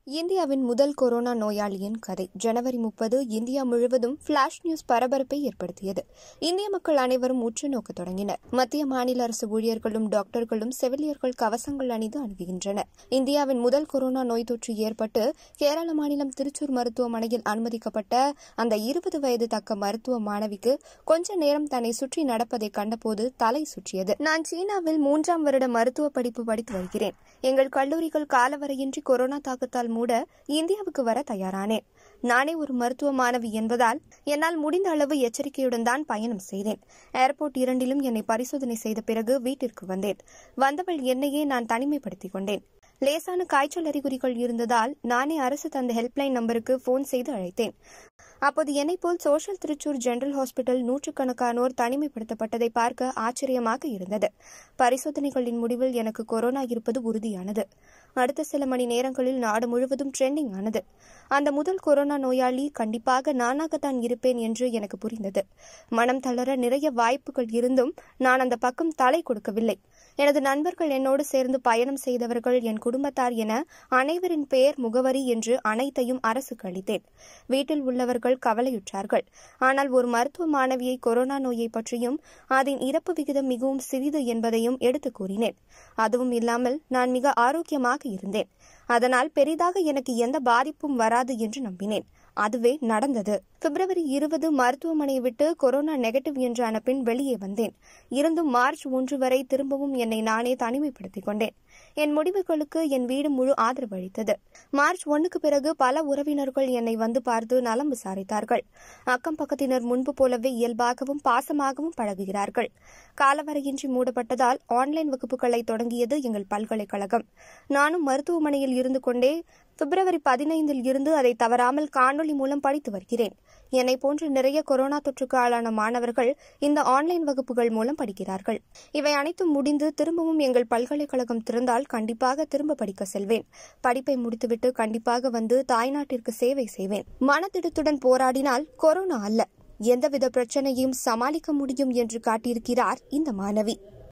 இந்தியாவின் முதல் கொரோனா நோயாளியின் கதை ஜனவரி முப்பது இந்தியா முழுவதும் பிளாஷ் நியூஸ் பரபரப்பை ஏற்படுத்தியது இந்திய மக்கள் அனைவரும் உற்று நோக்க தொடங்கினர் மத்திய மாநில அரசு ஊழியர்களும் டாக்டர்களும் செவிலியர்கள் கவசங்கள் அணிந்து அணுகுகின்றனர் இந்தியாவின் முதல் கொரோனா நோய் தொற்று ஏற்பட்டு கேரள மாநிலம் திருச்சூர் மருத்துவமனையில் அனுமதிக்கப்பட்ட அந்த இருபது வயது தக்க மருத்துவ மாணவிக்கு கொஞ்ச நேரம் தன்னை சுற்றி நடப்பதை கண்டபோது தலை சுற்றியது நான் சீனாவில் மூன்றாம் வருட மருத்துவ படிப்பு படித்து வருகிறேன் எங்கள் கல்லூரிகள் காலவரையின்றி கொரோனா தாக்கத்தால் மூட இந்தியாவுக்கு வர தயாரானேன் நானே ஒரு மருத்துவ மாணவி என்பதால் என்னால் முடிந்த அளவு எச்சரிக்கையுடன் தான் பயணம் செய்தேன் ஏர்போர்ட் இரண்டிலும் என்னை பரிசோதனை செய்த பிறகு வீட்டிற்கு வந்தேன் வந்தவள் என்னையே நான் தனிமைப்படுத்திக் கொண்டேன் லேசான காய்ச்சல் அறிகுறிகள் இருந்ததால் நானே அரசு தந்த ஹெல்ப்லைன் நம்பருக்கு போன் செய்து அழைத்தேன் அப்போது என்னை போல் சோஷியல் திருச்சூர் ஜெனரல் ஹாஸ்பிட்டல் நூற்றுக்கணக்கானோர் தனிமைப்படுத்தப்பட்டதை பார்க்க ஆச்சரியமாக இருந்தது பரிசோதனைகளின் முடிவில் எனக்கு கொரோனா இருப்பது உறுதியானது அடுத்த சில மணி நேரங்களில் நாடு முழுவதும் ட்ரெண்டிங் ஆனது அந்த முதல் கொரோனா நோயாளி கண்டிப்பாக நானாகத்தான் இருப்பேன் என்று எனக்கு புரிந்தது மனம் தளர நிறைய வாய்ப்புகள் இருந்தும் நான் அந்த பக்கம் தலை கொடுக்கவில்லை எனது நண்பர்கள் என்னோடு சேர்ந்து பயணம் செய்தவர்கள் என் குடும்பத்தார் என அனைவரின் பெயர் முகவரி என்று அனைத்தையும் அரசுக்கு அளித்தேன் வீட்டில் உள்ளவர்கள் கவலையுற்றார்கள் ஆனால் ஒரு மருத்துவ மாணவியை கொரோனா நோயை பற்றியும் அதன் இறப்பு விகிதம் மிகவும் சிறிது என்பதையும் எடுத்துக் கூறினேன் அதுவும் இல்லாமல் நான் மிக ஆரோக்கியமாக இருந்தேன் அதனால் பெரிதாக எனக்கு எந்த பாதிப்பும் வராது என்று நம்பினேன் அதுவே நடந்தது பிப்ரவரி இருபது மருத்துவமனையை விட்டு கொரோனா நெகட்டிவ் என்று அனுப்பின் வெளியே வந்தேன் இருந்தும் மார்ச் ஒன்று வரை திரும்பவும் என்னை நானே தனிமைப்படுத்திக் கொண்டேன் என் முடிவுகளுக்கு என் வீடு முழு ஆதரவு அளித்தது மார்ச் ஒன்னுக்கு பிறகு பல உறவினர்கள் என்னை வந்து பார்த்து நலம் விசாரித்தார்கள் அக்கம் பக்கத்தினர் முன்பு போலவே இயல்பாகவும் பாசமாகவும் பழகுகிறார்கள் காலவரையின்றி மூடப்பட்டதால் ஆன்லைன் வகுப்புகளை தொடங்கியது எங்கள் பல்கலைக்கழகம் நானும் மருத்துவமனையில் இருந்து கொண்டே பிப்ரவரி பதினைந்தில் இருந்து அதை தவறாமல் காணொலி மூலம் படித்து வருகிறேன் என்னை போன்று நிறைய கொரோனா தொற்றுக்கு ஆளான மாணவர்கள் இந்த ஆன்லைன் வகுப்புகள் மூலம் படிக்கிறார்கள் இவை அனைத்தும் முடிந்து திரும்பவும் எங்கள் பல்கலைக்கழகம் திறந்தால் கண்டிப்பாக திரும்ப படிக்க செல்வேன் படிப்பை முடித்துவிட்டு கண்டிப்பாக வந்து தாய்நாட்டிற்கு சேவை செய்வேன் மனதிடத்துடன் போராடினால் கொரோனா அல்ல எந்தவித பிரச்சனையும் சமாளிக்க முடியும் என்று காட்டியிருக்கிறார் இந்த மாணவி